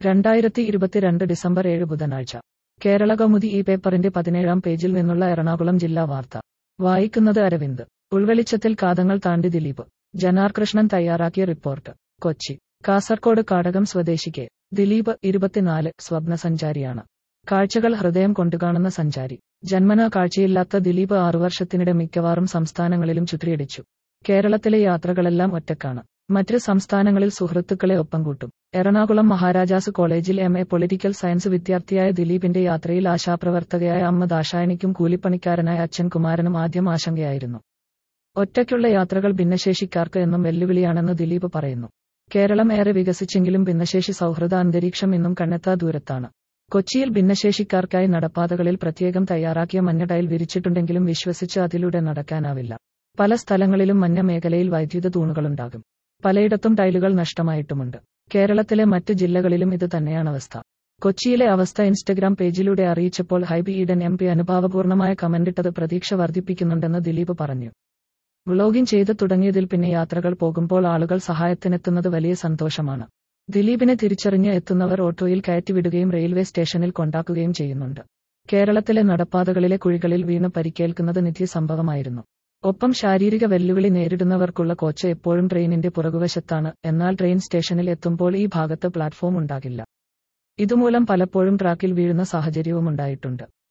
രണ്ടായിരത്തി ഇരുപത്തിരണ്ട് ഡിസംബർ ഏഴ് ബുധനാഴ്ച കേരള കൗമുദി ഈ പേപ്പറിന്റെ പതിനേഴാം പേജിൽ നിന്നുള്ള എറണാകുളം ജില്ലാ വാർത്ത വായിക്കുന്നത് അരവിന്ദ് ഉൾവെളിച്ചത്തിൽ കാതങ്ങൾ താണ്ടി ദിലീപ് ജനാർ കൃഷ്ണൻ തയ്യാറാക്കിയ റിപ്പോർട്ട് കൊച്ചി കാസർകോട് കാടകം സ്വദേശിക്ക് ദിലീപ് ഇരുപത്തിനാല് സ്വപ്നസഞ്ചാരിയാണ് കാഴ്ചകൾ ഹൃദയം കൊണ്ടുകാണുന്ന സഞ്ചാരി ജന്മനാ കാഴ്ചയില്ലാത്ത ദിലീപ് ആറു വർഷത്തിനിടെ മിക്കവാറും സംസ്ഥാനങ്ങളിലും ചുറ്റിയടിച്ചു കേരളത്തിലെ യാത്രകളെല്ലാം ഒറ്റക്കാണ് മറ്റ് സംസ്ഥാനങ്ങളിൽ സുഹൃത്തുക്കളെ ഒപ്പം കൂട്ടും എറണാകുളം മഹാരാജാസ് കോളേജിൽ എം എ പൊളിറ്റിക്കൽ സയൻസ് വിദ്യാർത്ഥിയായ ദിലീപിന്റെ യാത്രയിൽ ആശാപ്രവർത്തകയായ അമ്മ ദാശായനിക്കും കൂലിപ്പണിക്കാരനായ അച്ഛൻ കുമാരനും ആദ്യം ആശങ്കയായിരുന്നു ഒറ്റയ്ക്കുള്ള യാത്രകൾ ഭിന്നശേഷിക്കാർക്ക് എന്നും വെല്ലുവിളിയാണെന്ന് ദിലീപ് പറയുന്നു കേരളം ഏറെ വികസിച്ചെങ്കിലും ഭിന്നശേഷി സൗഹൃദ അന്തരീക്ഷം ഇന്നും കണ്ണെത്താ ദൂരത്താണ് കൊച്ചിയിൽ ഭിന്നശേഷിക്കാർക്കായി നടപ്പാതകളിൽ പ്രത്യേകം തയ്യാറാക്കിയ മഞ്ഞടയിൽ വിരിച്ചിട്ടുണ്ടെങ്കിലും വിശ്വസിച്ച് അതിലൂടെ നടക്കാനാവില്ല പല സ്ഥലങ്ങളിലും മഞ്ഞ മേഖലയിൽ വൈദ്യുത തൂണുകളുണ്ടാകും പലയിടത്തും ടൈലുകൾ നഷ്ടമായിട്ടുമുണ്ട് കേരളത്തിലെ മറ്റ് ജില്ലകളിലും ഇത് തന്നെയാണ് അവസ്ഥ കൊച്ചിയിലെ അവസ്ഥ ഇൻസ്റ്റഗ്രാം പേജിലൂടെ അറിയിച്ചപ്പോൾ ഹൈബി ഈഡൻ എം പി അനുഭാവപൂർണമായ കമന്റിട്ടത് പ്രതീക്ഷ വർദ്ധിപ്പിക്കുന്നുണ്ടെന്ന് ദിലീപ് പറഞ്ഞു വ്ളോഗിംഗ് ചെയ്ത് തുടങ്ങിയതിൽ പിന്നെ യാത്രകൾ പോകുമ്പോൾ ആളുകൾ സഹായത്തിനെത്തുന്നത് വലിയ സന്തോഷമാണ് ദിലീപിനെ തിരിച്ചറിഞ്ഞ് എത്തുന്നവർ ഓട്ടോയിൽ കയറ്റിവിടുകയും റെയിൽവേ സ്റ്റേഷനിൽ കൊണ്ടാക്കുകയും ചെയ്യുന്നുണ്ട് കേരളത്തിലെ നടപ്പാതകളിലെ കുഴികളിൽ വീണ് പരിക്കേൽക്കുന്നത് നിത്യസംഭവമായിരുന്നു ഒപ്പം ശാരീരിക വെല്ലുവിളി നേരിടുന്നവർക്കുള്ള കോച്ച് എപ്പോഴും ട്രെയിനിന്റെ പുറകുവശത്താണ് എന്നാൽ ട്രെയിൻ സ്റ്റേഷനിൽ എത്തുമ്പോൾ ഈ ഭാഗത്ത് പ്ലാറ്റ്ഫോം ഉണ്ടാകില്ല ഇതുമൂലം പലപ്പോഴും ട്രാക്കിൽ വീഴുന്ന സാഹചര്യവും ഉണ്ടായിട്ടുണ്ട്